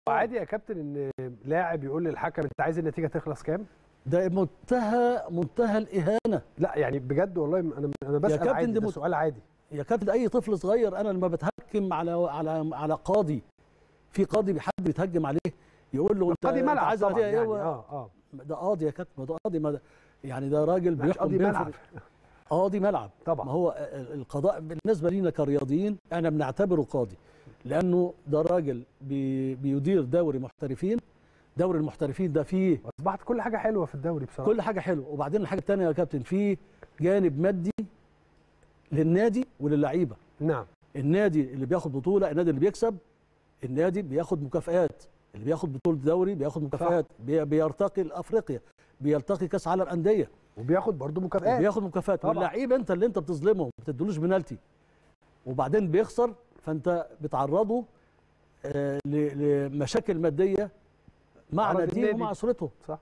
عادي يا كابتن ان لاعب يقول للحكم انت عايز النتيجه تخلص كام؟ ده منتهى منتهى الاهانه لا يعني بجد والله انا انا بسال كابتن عادي دي ده مت- سؤال عادي يا كابتن اي طفل صغير انا لما بتهكم على على على قاضي في قاضي حد بيتهجم عليه يقول له انت قاضي أنت ملعب عايز طبعا نتيجة إيه؟ يعني و- اه اه ده قاضي يا كابتن ده قاضي ما ده يعني ده راجل مش بيحكم قاضي بين ملعب فريق- قاضي ملعب طبعا ما هو ال- القضاء بالنسبه لينا كرياضيين احنا بنعتبره قاضي لانه ده راجل بي بيدير دوري محترفين دوري المحترفين ده فيه اصبحت كل حاجه حلوه في الدوري بصراحه كل حاجه حلوه وبعدين الحاجه الثانيه يا كابتن فيه جانب مادي للنادي وللعيبه نعم النادي اللي بياخد بطوله النادي اللي بيكسب النادي بياخد مكافآت اللي بياخد بطوله دوري بياخد مكافآت بي- بيرتقي لافريقيا بيلتقي كاس عالم انديه وبياخد برضه مكافآت بياخد مكافآت طبعا. واللعيب انت اللي انت بتظلمه ما بتديلوش بنالتي وبعدين بيخسر فانت بتعرضه آه، ل- لمشاكل ماديه مع عرض ناديه النادي. ومع اسرته صح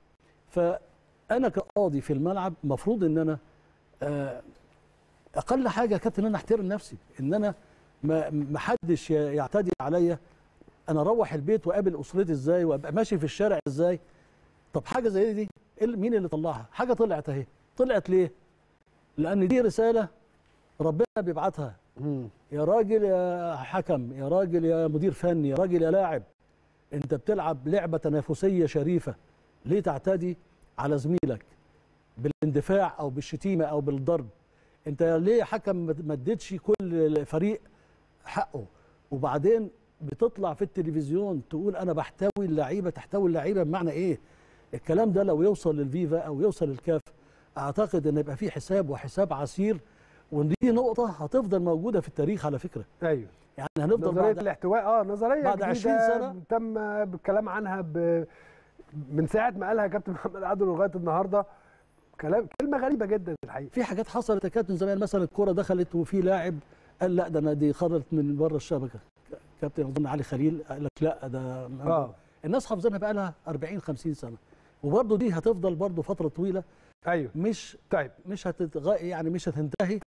فانا كقاضي في الملعب المفروض ان انا آه، اقل حاجه يا كابتن ان انا احترم نفسي ان انا ما ما حدش ي- يعتدي عليا انا اروح البيت واقابل اسرتي ازاي وابقى ماشي في الشارع ازاي طب حاجه زي دي إيه اللي- مين اللي طلعها حاجه طلعت اهي طلعت ليه لان دي رساله ربنا بيبعتها مم. يا راجل يا حكم يا راجل يا مدير فني يا راجل يا لاعب انت بتلعب لعبه تنافسيه شريفه ليه تعتدي على زميلك بالاندفاع او بالشتيمه او بالضرب انت ليه يا حكم ما ما اديتش كل فريق حقه وبعدين بتطلع في التلفزيون تقول انا بحتوي اللعيبه تحتوي اللعيبه بمعنى ايه الكلام ده لو يوصل للفيفا او يوصل للكاف اعتقد ان يبقى في حساب وحساب عسير ودي نقطه هتفضل موجوده في التاريخ على فكره ايوه يعني هنفضل نظريه بعد الاحتواء اه نظريه بعد جديدة 20 سنة. تم بالكلام عنها ب... من ساعه ما قالها كابتن محمد عادل لغايه النهارده كلام كلمه غريبه جدا الحقيقه في حاجات حصلت يا كابتن زمان مثلا الكره دخلت وفي لاعب قال لا ده انا دي خرجت من بره الشبكه كابتن اظن علي خليل قال لك لا ده اه الناس حافظينها بقى لها 40 50 سنه وبرضه دي هتفضل برضه فتره طويله ايوه مش طيب مش هتتغ... يعني مش هتنتهي